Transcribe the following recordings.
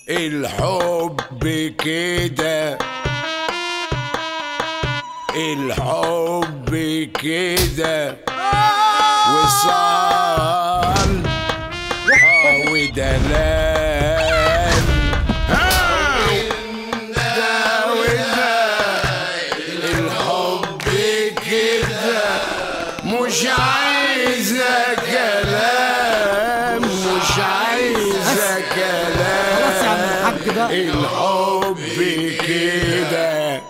الحب كده الحب كده وصال اه ودلال آه، ده وده الحب كده مش عايزة كلام مش عايزة خلاص يا عم الحاج كلام بقى. الحب كده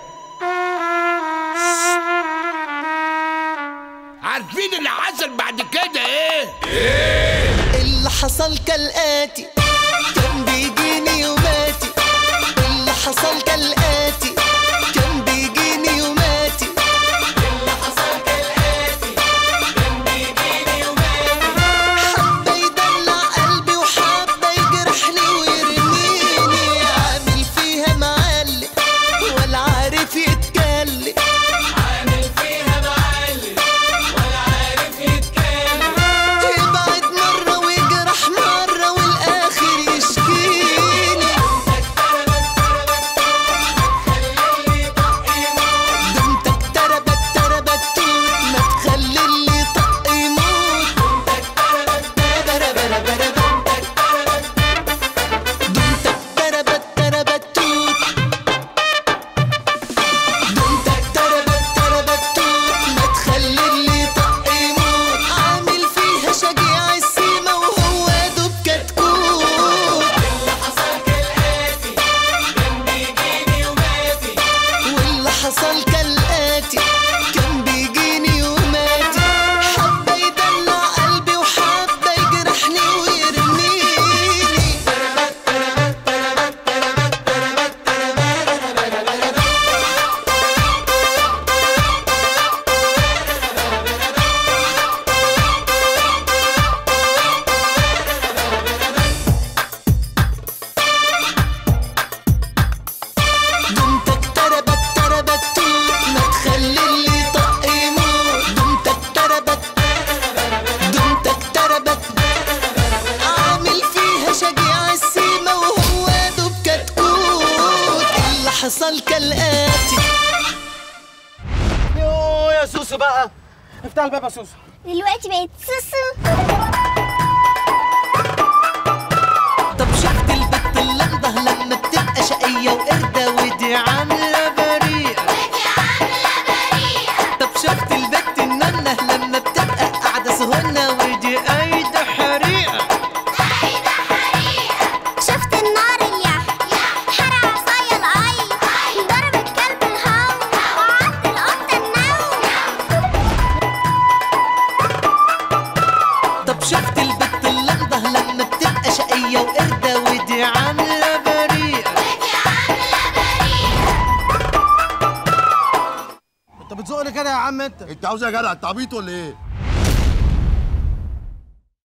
عارفين اللي حصل بعد كده ايه؟ اللي حصل كالآتي كان بيجيني يوماتي اللي حصل كالآتي كان بيجيني يوماتي اللي حصل كالآتي كان بيجيني يوماتي حبة يدلع قلبي وحبة يجرحني ويرميني عامل فيها معلق ولا عارف يتكلم عامل فيها معلق ولا عارف يتكلم يبعد مرة ويجرح مرة والآخر يشكيني دمتك تربت تربت توت ما تخلي اللي طق يموت دمتك تربت تربت توت دمتك تربت تربت توت ما تخلي اللي طق يموت عامل فيها شجيع السيما وهو دوب كتكوت اللي حصل كالآتي كان بيجيني يوماتي واللي حصل كالآتي كان بيجيني يوماتي حبة يدلع قلبي وحبة يجرحني ويرميني دمتك تربت تربت توت ما تخلي اللي طق يموت دمتك تربت دمتك تربت عامل فيها شجيع السيما وهو دوب كتكوت اللي حصل كالآتي يوه يا سوسو بقى افتح الباب يا سوسو دلوقتي بقيت سوسو طب شفت البت اللمضة لما بتبقى شقية وقردة ودي عاملة بريئة طب شفت البت الننة لما بتبقى قاعدة سهنة ودي قايدة حريقة شفت النار اليح حرق عصايا القي ضرب الكلب الهو وعض القطة النوم طب شفت البت اللمضة لما بتبقى شقية وقردة ودي عاملة بريئة انت بتزقني كده يا عم انت انت عاوز يا جدع انت عبيط ولا ايه؟